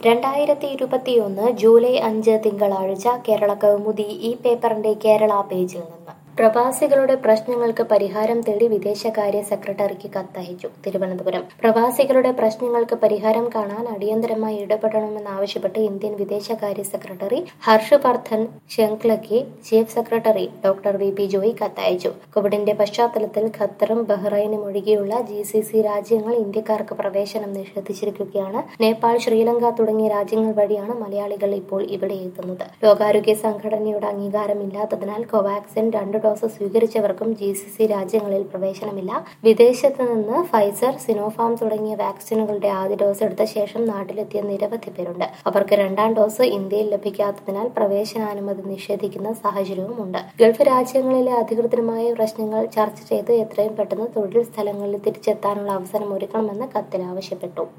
രണ്ടായിരത്തി ഇരുപത്തിയൊന്ന് ജൂലൈ അഞ്ച് തിങ്കളാഴ്ച കേരള കൗമുദി ഈ പേപ്പറിന്റെ കേരള പേജിൽ നിന്ന് പ്രവാസികളുടെ പ്രശ്നങ്ങൾക്ക് പരിഹാരം തേടി വിദേശകാര്യ സെക്രട്ടറിക്ക് കത്തയച്ചു തിരുവനന്തപുരം പ്രവാസികളുടെ പ്രശ്നങ്ങൾക്ക് പരിഹാരം കാണാൻ അടിയന്തരമായി ഇടപെടണമെന്നാവശ്യപ്പെട്ട് ഇന്ത്യൻ വിദേശകാര്യ സെക്രട്ടറി ഹർഷ് വർദ്ധൻ ശൃംഖലയ്ക്ക് chief secretary doctor V P Joy കത്തയച്ചു കോവിഡിന്റെ പശ്ചാത്തലത്തിൽ ഖത്തറും ബഹ്റൈനും ഒഴികെയുള്ള ജി സി സി രാജ്യങ്ങൾ ഇന്ത്യക്കാർക്ക് പ്രവേശനം നിഷേധിച്ചിരിക്കുകയാണ് നേപ്പാൾ ശ്രീലങ്ക തുടങ്ങിയ രാജ്യങ്ങൾ വഴിയാണ് മലയാളികൾ ഇപ്പോൾ ഇവിടെ എത്തുന്നത് ലോകാരോഗ്യ സംഘടനയുടെ അംഗീകാരമില്ലാത്തതിനാൽ കോവാക്സിൻ രണ്ട് ഡോസ് സ്വീകരിച്ചവർക്കും ജി സി സി രാജ്യങ്ങളിൽ പ്രവേശനമില്ല വിദേശത്ത് നിന്ന് ഫൈസർ സിനോഫാം തുടങ്ങിയ വാക്സിനുകളുടെ ആദ്യ ഡോസ് എടുത്ത ശേഷം നാട്ടിലെത്തിയ നിരവധി പേരുണ്ട് അവർക്ക് രണ്ടാം ഡോസ് ഇന്ത്യയിൽ ലഭിക്കാത്തതിനാൽ പ്രവേശനാനുമതി നിഷേധിക്കുന്ന സാഹചര്യവുമുണ്ട് ഗൾഫ് രാജ്യങ്ങളിലെ അധികൃതരുമായ പ്രശ്നങ്ങൾ ചർച്ച ചെയ്ത് എത്രയും പെട്ടെന്ന് തൊഴിൽ സ്ഥലങ്ങളിൽ തിരിച്ചെത്താനുള്ള അവസരം ഒരുക്കണമെന്ന് കത്തിൽ ആവശ്യപ്പെട്ടു